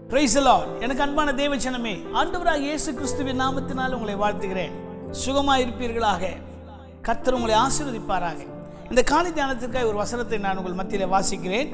price Lord எனக்கு அன்பான தேவச்சனமே ஆண்டவராக இயேசு கிறிஸ்துவின் நாமத்தினால் உங்களை வாழ்த்துகிறேன் சுகமாக இருப்பீர்களாக கர்த்தர் உங்களை ஆசீர்வதிப்பாராக இந்த காலை தியானத்திற்காக ஒரு வசனத்தை நான் உங்கள் மத்தியில் வாசிக்கிறேன்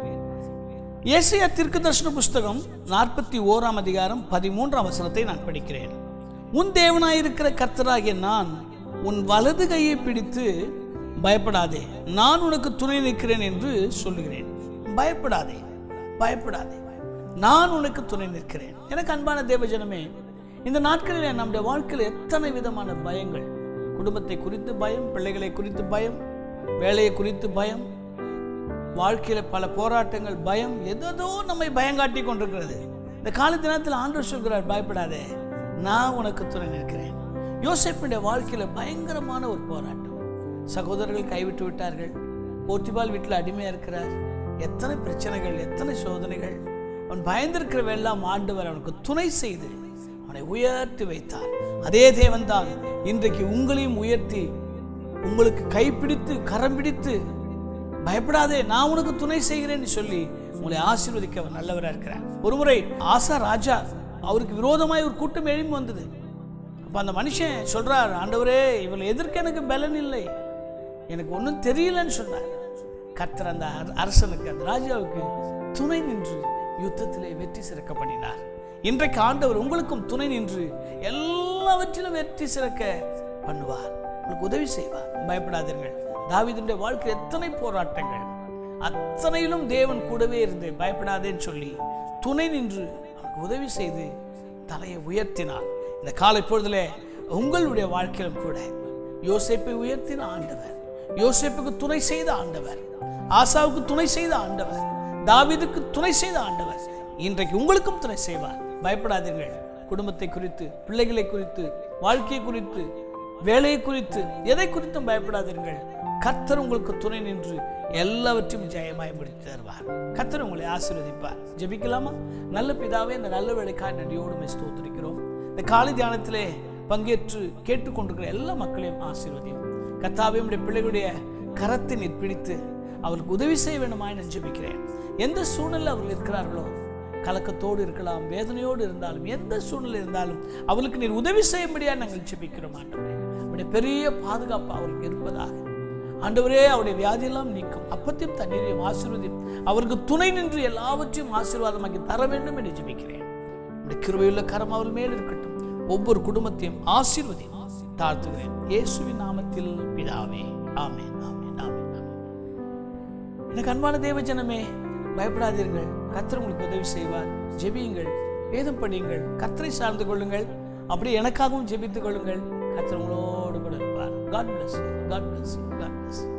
ஏசியா திருக்கு தர்ஷன புஸ்தகம் நாற்பத்தி ஓராம் அதிகாரம் பதிமூன்றாம் வசனத்தை நான் படிக்கிறேன் உன் தேவனாயிருக்கிற கர்த்தராகிய நான் உன் வலது கையை பிடித்து பயப்படாதே நான் உனக்கு துணை நிற்கிறேன் என்று சொல்லுகிறேன் பயப்படாதே பயப்படாதே நான் உனக்கு துணை நிற்கிறேன் எனக்கு அன்பான தேவஜனமே இந்த நாட்களில் நம்முடைய வாழ்க்கையில் எத்தனை விதமான பயங்கள் குடும்பத்தை குறித்து பயம் பிள்ளைகளை குறித்து பயம் வேலையை குறித்து பயம் வாழ்க்கையில பல போராட்டங்கள் பயம் எதோ நம்மை பயங்காட்டி கொண்டிருக்கிறது இந்த கால தினத்தில் ஆண்டவர் சொல்கிறார் பயப்படாதே நான் உனக்கு துணை நிற்கிறேன் யோசிப்புடைய வாழ்க்கையில பயங்கரமான ஒரு போராட்டம் சகோதரர்கள் கைவிட்டு விட்டார்கள் போர்த்திபால் வீட்டில் அடிமையா இருக்கிறார் எத்தனை பிரச்சனைகள் எத்தனை சோதனைகள் அவன் பயந்திருக்கிறவெல்லாம் ஆண்டவர் அவனுக்கு துணை செய்து அவனை உயர்த்தி வைத்தார் அதே தேவன்தான் இன்றைக்கு உங்களையும் உயர்த்தி உங்களுக்கு கைப்பிடித்து கரம் பிடித்து பயப்படாதே நான் உனக்கு துணை செய்கிறேன்னு சொல்லி உங்களை ஆசீர்வதிக்க அவர் நல்லவராக இருக்கிறார் ஒருமுறை ஆசா ராஜா அவருக்கு விரோதமாய் ஒரு கூட்டம் எழும்பி வந்தது அப்போ அந்த மனுஷன் சொல்றார் ஆண்டவரே இவளை எதிர்க்க எனக்கு பலன் இல்லை எனக்கு ஒன்றும் தெரியலன்னு சொன்னார் கர்த்தர் அந்த அர- அரசனுக்கு அந்த ராஜாவுக்கு துணை நின்று யுத்தத்திலே வெற்றி சிறக்க பண்ணினார் இன்றைக்கு ஆண்டவர் உங்களுக்கும் துணை நின்று எல்லாவற்றிலும் வெற்றி சிறக்க பண்ணுவார் உங்களுக்கு உதவி செய்வார் பயப்படாதீர்கள் தாவீதுடைய வாழ்க்கை எத்தனை போராட்டங்கள் அத்தனையிலும் தேவன் கூடவே இருந்து பயப்படாதேன்னு சொல்லி துணை நின்று அவனுக்கு உதவி செய்து தலையை உயர்த்தினார் இந்த காலை பொழுதுல உங்களுடைய வாழ்க்கையிலும் கூட யோசேப்பை உயர்த்தின ஆண்டவர் யோசேப்புக்கு துணை செய்த ஆண்டவர் ஆசாவுக்கு துணை செய்த ஆண்டவர் தாவீதுக்கு துணை செய்த ஆண்டவர் இன்றைக்கு உங்களுக்கும் துணை செய்வார் பயப்படாதீர்கள் குடும்பத்தை குறித்து பிள்ளைகளை குறித்து வாழ்க்கை குறித்து வேலையை குறித்து எதை குறித்தும் பயப்படாதீர்கள் கர்த்தர் உங்களுக்கு துணை நின்று எல்லாவற்றையும் ஜெயமாய் முடித்து தருவார் கர்த்தர் உங்களை ஆசீர்வதிப்பார் ஜெபிக்கலாமா நல்ல பிதாவே இந்த நல்ல வேலைக்காய் நன்றியோடு ஸ்தோத்திரிக்கிறோம் இந்த காலை தியானத்திலே பங்கேற்று கேட்டுக்கொண்டிருக்கிற எல்லா மக்களையும் ஆசீர்வதியும் கர்த்தாவே உடைய பிள்ளைகளுடைய கரத்தை நீர் பிடித்து அவருக்கு உதவி செய்ய வேண்டுமாய் நான் ஜெபிக்கிறேன் எந்த சூழ்நிலை அவர்கள் இருக்கிறார்களோ கலக்கத்தோடு இருக்கலாம் வேதனையோடு இருந்தாலும் எந்த சூழ்நிலை இருந்தாலும் அவளுக்கு நீர் உதவி செய்யும்படியா நாங்கள் ஜெபிக்கிறோம் ஆண்டவரே உடைய பெரிய பாதுகாப்பு அவருக்கு இருப்பதாக ஆண்டவரே அவருடைய வியாதியெல்லாம் நீக்கும் அப்பத்தையும் தண்ணீரையும் ஆசீர்வதியும் அவருக்கு துணை நின்று எல்லாவற்றையும் ஆசீர்வாதமாக்கி தர வேண்டும் என்று ஜெபிக்கிறேன் உடைய கிருபையுள்ள கரம் அவள் மேல் இருக்கட்டும் ஒவ்வொரு குடும்பத்தையும் ஆசீர்வதி தாழ்த்துகிறேன் இயேசுவின் நாமத்தில் பிதாவே ஆமென் ஆமென் ஆமென் ஆமென் எனக்கு அன்பான தேவஜனமே பயப்படாதீர்கள் கர்த்தர் உங்களுக்கு உதவி செய்வார் ஜெபியுங்கள் வேதம் படியுங்கள் கர்த்தரை சார்ந்து கொள்ளுங்கள் அப்படி எனக்காகவும் ஜெபித்துக் கொள்ளுங்கள் கர்த்தர் உங்களோடு கூட இருப்பார் God bless God bless God plus